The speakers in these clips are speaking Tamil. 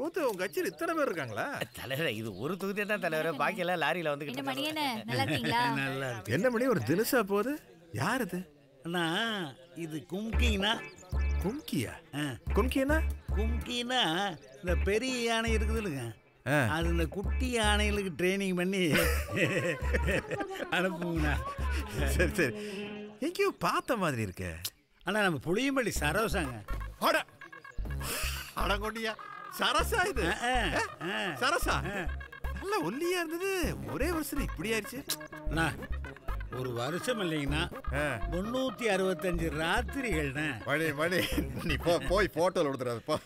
கூத்து உங்க கட்சியில் இத்தனை பேர் இருக்காங்களா தலைவர் இது ஒரு தொகுதி தான் தலைவர் பாக்கி எல்லாம் லாரியில என்ன வந்துகிட்டு மணியண்ணே நல்லா இருக்கீங்களா நல்லா இருக்கு என்ன மணி ஒரு தினசா போகுது யார் இது அண்ணா இது கும்கினா கும்கியா ஆ, கும்கினா கும்கினா இந்த பெரிய யானை இருக்குது இல்லைங்க ஆ. அது இந்த குட்டி யானைகளுக்கு ட்ரைனிங் பண்ணி அனுப்புங்கண்ணா சரி சரி எங்கேயோ பார்த்த மாதிரி இருக்கே அண்ணா நம்ம புளியம்பள்ளி சரோசாங்க அட அடங்கொண்டியா சரசா இது ஆ, ஆ, ஆ. சரசா நல்லா ஒல்லியா இருந்தது ஒரே வருஷம் இப்படி ஆயிடுச்சு அண்ணா ஒரு வருஷம் இல்லைங்கண்ணா ஆ. முன்னூற்றி அறுபத்தஞ்சு ராத்திரிகள்ண்ணே மணி மணி நீ போ போய் போட்டோல எடுத்துறாது போ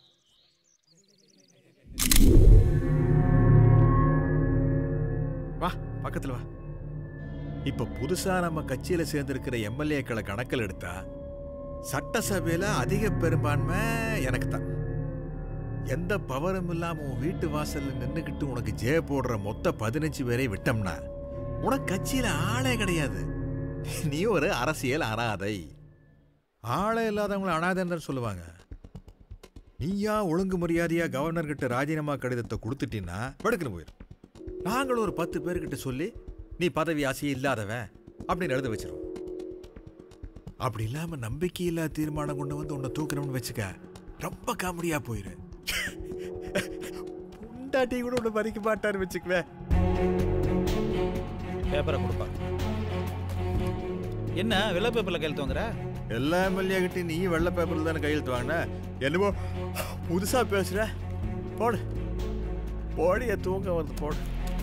வா பக்கத்துல வா இப்ப புதுசா நம்ம கட்சியில சேர்ந்திருக்கிற எம்எல்ஏக்களை கணக்கில் எடுத்தா சட்டசபையில அதிக பெரும்பான்மை எனக்கு தான் எந்த பவரும் இல்லாம உன் வீட்டு வாசல்ல நின்னுக்கிட்டு உனக்கு ஜெய போடுற மொத்த பதினஞ்சு பேரை விட்டோம்னா உனக்கு கட்சியில ஆளே கிடையாது நீ ஒரு அரசியல் அனாதை ஆளே இல்லாதவங்கள அனாதைன்னு சொல்லுவாங்க நீயா ஒழுங்கு மரியாதையா கவர்னர் கிட்ட ராஜினாமா கடிதத்தை கொடுத்துட்டீன்னா படுக்கணும் போயிடும் நாங்களும் ஒரு பத்து பேர்கிட்ட சொல்லி நீ பதவி ஆசை இல்லாதவன் அப்படின்னு எழுத வச்சிருவோம் அப்படி இல்லாம நம்பிக்கை இல்லாத தீர்மானம் கொண்டு வந்து உன்னை தூக்கணும்னு வச்சுக்க ரொம்ப காமெடியா போயிரு புண்டாட்டி கூட உன்னை மதிக்க மாட்டான்னு வச்சுக்குவேன் பேப்பரை கொடுப்பா என்ன வெள்ளை பேப்பரில் கையெழுத்து வாங்குற எல்லா எம்எல்ஏ கிட்ட நீ வெள்ளை பேப்பர்ல தானே கையெழுத்து வாங்கின என்னமோ புதுசா பேசுற போடு போடிய தூக்கம் வந்து போடு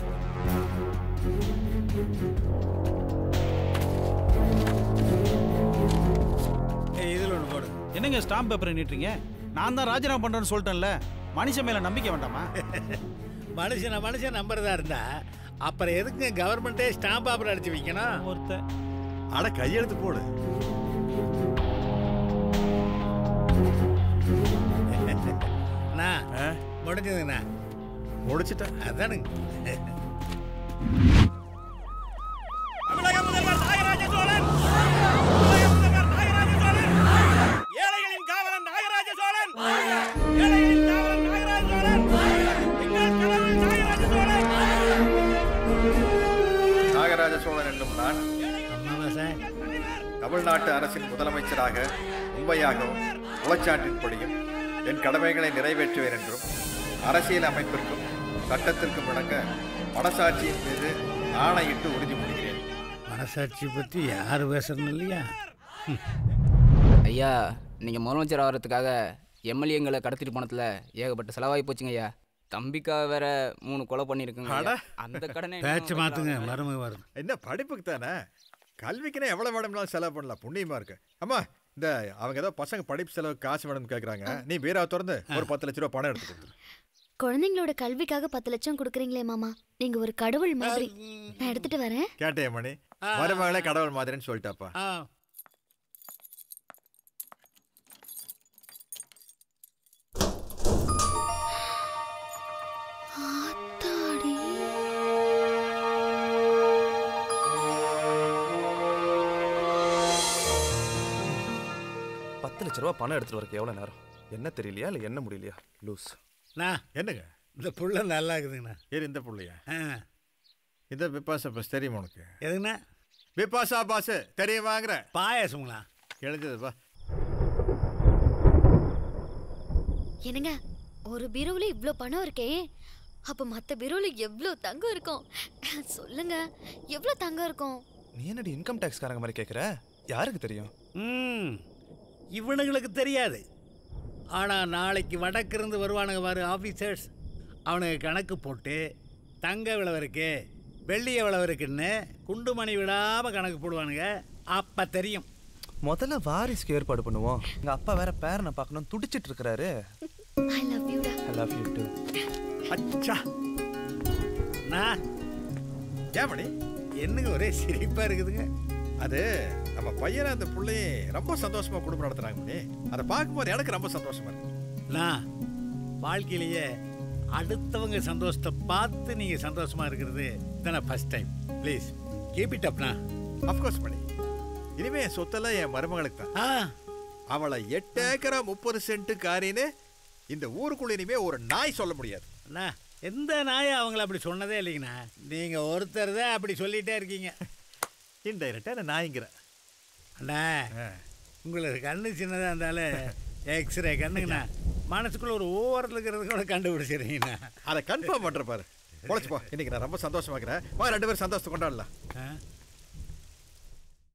இதில் ஒன்று போடு என்னங்க ஸ்டாம்ப் பேப்பரை நீட்டுறீங்க நான் தான் ராஜினாமா பண்ணுறேன்னு சொல்லிட்டேன்ல மனுஷன் மேலே நம்பிக்கை வேண்டாமா மனுஷனை மனுஷன் நம்புறதா இருந்தா அப்புறம் எதுக்கு கவர்மெண்ட்டே ஸ்டாம்ப் பேப்பர் அடிச்சு வைக்கணும் ஒருத்தன் அட கையெழுத்து போடு அண்ணா ஆ? முடிஞ்சதுங்கண்ணா முடிச்சிட்டேன் அதானுங்க தமிழக முதல்வர் நாகராஜ சோழன் தமிழக முதல்வர் நாகராஜ சோழன் ஏழைகளின் காவலன் நாகராஜ சோழன் ஏழைகளின் காவலன் நாகராஜ சோழன் எங்கள் கடவுள் நாகராஜ சோழன் நாகராஜ சோழன் என்னும் நான் அம்மாவாசை தமிழ்நாட்டு அரசின் முதலமைச்சராக உண்மையாகவும் உளச்சான்றின்படியும் என் கடமைகளை நிறைவேற்றுவேன் என்றும் அரசியல் அமைப்பிற்கும் சட்டத்திற்கும் இணங்க மனசாட்சியின் மீது ஆணையிட்டு உறுதிமொழிகிறேன் மனசாட்சி பற்றி யார் பேசுறணும் இல்லையா ஐயா நீங்கள் முதலமைச்சர் ஆகிறதுக்காக எம்எல்ஏங்களை கடத்திட்டு போனதுல ஏகப்பட்ட செலவாகி போச்சுங்க ஐயா தம்பிக்காக வேற மூணு கொலை பண்ணியிருக்குங்க ஐயா. அட. அந்த கடனை பேச்சு இன்னும் மாத்துங்க வைக்கலாமா? மருமக வருது என்ன படிப்புக்கு தானே கல்விக்குன்னா எவ்வளோ வேணும்னாலும் செலவு பண்ணலாம் புண்ணியமா இருக்கு அம்மா இந்த அவங்க ஏதோ பசங்க படிப்பு செலவு காசு வேணும்னு கேட்குறாங்க நீ வீரா திறந்து ஒரு பத்து லட்ச ரூபா பணம் எடுத்து கொடுத்துரு குழந்தைங்களோட கல்விக்காக பத்து லட்சம் கொடுக்குறீங்களே மாமா நீங்க ஒரு கடவுள் மாதிரி நான் எடுத்துட்டு வரேன் கேட்டே மணி மருமகளே கடவுள் மாதிரின்னு சொல்லிட்டாப்பா ஆ ஆத்தாடி பத்து லட்ச ரூபா பணம் எடுத்துட்டு வரக்கு எவ்வளோ நேரம் என்ன தெரியலையா இல்லை என்ன முடியலையா லூஸ் நான் என்னங்க இந்த புள்ள நல்லா இருக்குதுங்கண்ணா ஏறு இந்த புள்ளையா ஆ இந்த பிப்பாசா பஸ் தெரியுமா உனக்கு எதுங்கண்ணா பிப்பாசா பாஸ் தெரியுமாங்கிற பாயாசங்களா எழுந்ததுப்பா என்னங்க ஒரு பீரோவில் இவ்ளோ பணம் இருக்கே அப்ப மத்த பீரோவில் எவ்வளோ தங்கம் இருக்கும் சொல்லுங்க எவ்வளோ தங்கம் இருக்கும் நீ என்னடி இன்கம் டேக்ஸ்காரங்க மாதிரி கேட்குற யாருக்கு தெரியும் ம் இவனுங்களுக்கு தெரியாது ஆனால் நாளைக்கு வடக்கிருந்து வருவானுங்க பாரு ஆஃபீஸர்ஸ் அவனுங்க கணக்கு போட்டு தங்க எவ்வளவு இருக்கு வெள்ளி எவ்வளவு இருக்குன்னு குண்டுமணி விடாமல் கணக்கு போடுவானுங்க அப்போ தெரியும் முதல்ல வாரிசுக்கு ஏற்பாடு பண்ணுவோம் எங்க அப்பா வேற பேரனை பார்க்கணும் துடிச்சிட்டு இருக்கிறாரு ஐ லவ் யூடா ஐ லவ் யூ டு அச்சா நான் ஏன் மணி என்னங்க ஒரே சிரிப்பாக இருக்குதுங்க அது நம்ம பையனை அந்த பிள்ளையும் ரொம்ப சந்தோஷமா குடும்பம் நடத்துறாங்க மணி அதை பார்க்கும்போது எனக்கு ரொம்ப சந்தோஷமா இருக்கு நான் வாழ்க்கையிலேயே அடுத்தவங்க சந்தோஷத்தை பார்த்து நீங்கள் சந்தோஷமாக இருக்கிறது தானே first time please keep it அப்னா அஃப்கோர்ஸ் மணி இனிமே என் சொத்தெல்லாம் என் மருமகளுக்கு தான் ஆ அவளை எட்டு ஏக்கரா முப்பது சென்ட் காரின்னு இந்த ஊருக்குள்ள இனிமே ஒரு நாய் சொல்ல முடியாது அண்ணா எந்த நாயும் அவங்கள அப்படி சொன்னதே இல்லைங்கண்ணா நீங்கள் ஒருத்தர் தான் அப்படி சொல்லிகிட்டே இருக்கீங்க இன்டைரக்டா நாய்ங்கிற அண்ணா உங்களுக்கு கண்ணு சின்னதாக இருந்தாலும் எக்ஸ்ரே கண்ணுங்கண்ணா மனசுக்குள்ள ஒரு ஓவரத்தில் இருக்கிறது கூட கண்டுபிடிச்சிருங்கண்ணா அதை கன்ஃபார்ம் பண்ற பாரு பொழைச்சு போ இன்னைக்கு நான் ரொம்ப சந்தோஷமா இருக்கிறேன் வா ரெண்டு பேரும் சந்தோஷத்தை கொண்டாடலாம் ஆ